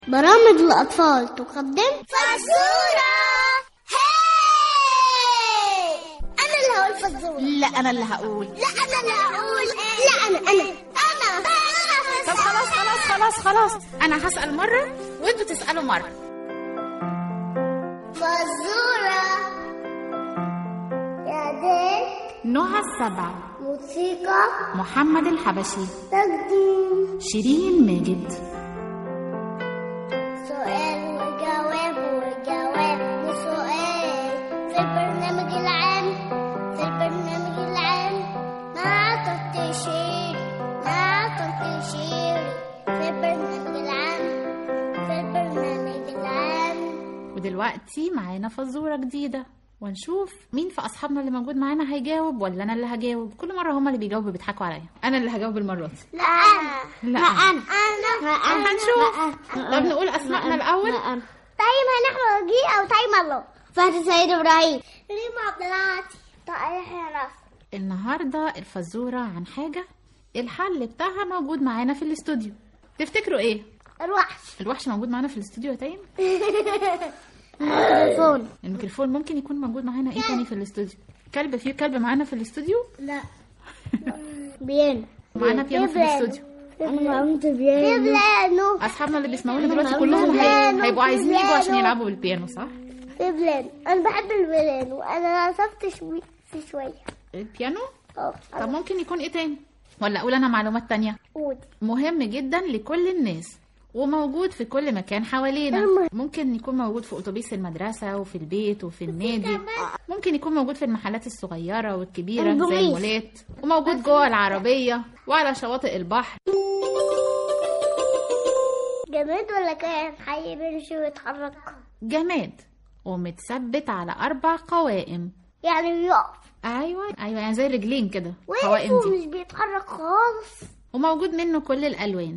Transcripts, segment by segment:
برامج الأطفال تقدم فزورة هاي أنا اللي هقول فزورة لا انا اللي هقول لا أنا اللي هقول لا أنا أنا أنا طب خلاص خلاص خلاص خلاص انا هسال مره وانتوا تسالوا مره فزورة يا ديك نهى السبع موسيقى محمد الحبشي تقديم شيرين ماجد سؤال وجواب وجواب وسؤال في البرنامج العام في البرنامج العام مع طنط شيري مع طنط شيري في البرنامج العام في البرنامج العام ودلوقتي معانا فزوره جديده ونشوف مين في اصحابنا اللي موجود معانا هيجاوب ولا انا اللي هجاوب كل مره هما اللي بيجاوبوا بيضحكوا عليا انا اللي هجاوب المره دي لا أنا لا أنا أنا هنشوف طب نقول اسمائنا الاول تايم هنحمد وجيه أو تايم الله فهد سيد إبراهيم ريم عبد العاطي طائر يحيى نصر النهارده الفزوره عن حاجه الحل بتاعها موجود معانا في الاستوديو تفتكروا ايه الوحش الوحش موجود معانا في الاستوديو يا تايم تليفون الميكروفون ممكن يكون موجود معانا ايه تاني في الاستوديو كلب في كلب معانا في الاستوديو لا بيانو معانا بيانو في الاستوديو انا ما قمت بيانو بيانو اصحابنا اللي بيسمعونا دلوقتي كلهم هي... هيبقوا عايزين يجوا عشان يلعبوا بالبيانو صح في بيانو انا بحب البيانو انا نصفت شوي في شويه البيانو اه طب ممكن يكون ايه تاني ولا اقول انا معلومات تانية قول مهم جدا لكل الناس وموجود في كل مكان حوالينا المهم. ممكن يكون موجود في اتوبيس المدرسة وفي البيت وفي النادي ممكن يكون موجود في المحلات الصغيرة والكبيرة زي البوليس. المولات وموجود جوه العربية وعلى شواطئ البحر جماد ولا كائن حي بيمشي ويتحرك جماد ومتثبت على أربع قوائم يعني بيقف أيوة أيوة يعني زي الرجلين كده واقف قوائم دي ومش بيتحرك خالص وموجود منه كل الألوان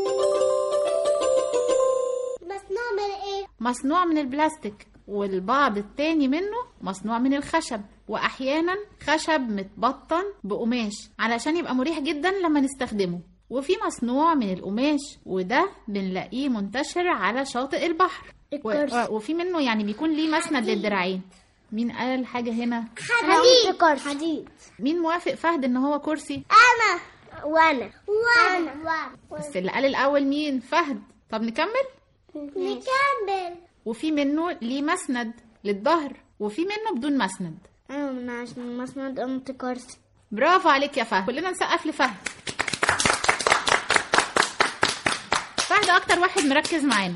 بس نعمل ايه مصنوع من البلاستيك والبعض التاني منه مصنوع من الخشب وأحيانا خشب متبطن بقماش علشان يبقى مريح جدا لما نستخدمه وفي مصنوع من القماش وده بنلاقيه منتشر على شاطئ البحر و... الكرسي. آه، وفي منه يعني بيكون ليه مسند للدراعين مين قال حاجة هنا حديد حديد مين موافق فهد ان هو كرسي انا وانا وانا وانا بس اللي قال الاول مين فهد طب نكمل نكمل وفي منه ليه مسند للظهر وفي منه بدون مسند انا من عشان مسند قمت كرسي برافو عليك يا فهد كلنا نسقف لفهد فهد اكتر واحد مركز معانا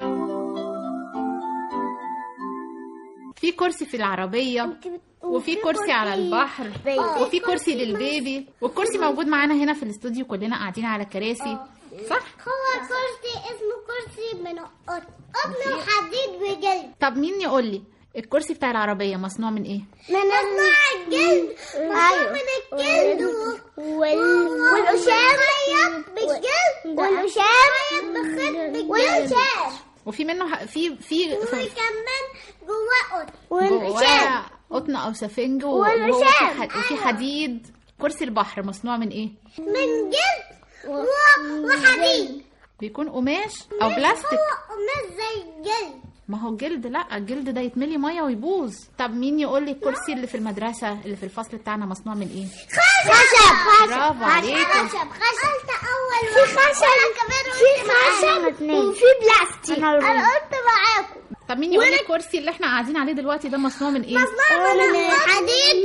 في كرسي في العربية وفي كرسي على البحر وفي كرسي للبيبي والكرسي موجود معانا هنا في الاستوديو كلنا قاعدين على كراسي صح هو كرسي اسمه كرسي من قطن قطن وحديد وجلد طب مين يقول لي الكرسي بتاع العربية مصنوع من ايه مصنوع الجلد مصنوع من الجلد وال... والقشام بالجلد والقشام بالخيط والقشام وفي منه ح- في في, في وكمان جواه قطن جواه قطن او سفنج و- والقشام. وفي ح- وفي حديد كرسي البحر مصنوع من ايه من جلد و- وحديد بيكون قماش او بلاستيك هو قماش زي الجلد ما هو الجلد لا الجلد ده يتملي ميه ويبوظ طب مين يقول لي الكرسي اللي في المدرسه اللي في الفصل بتاعنا مصنوع من ايه خشب برافو عليكم. خشب خشب قلت اول في خشب في خشب وفي بلاستيك انا قلت معاكم طب مين يقول لي الكرسي اللي احنا قاعدين عليه دلوقتي ده مصنوع من ايه مصنوع من الحديد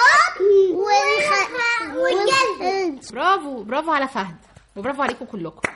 والقطن والخ... والجلد برافو برافو على فهد وبرافو عليكم كلكم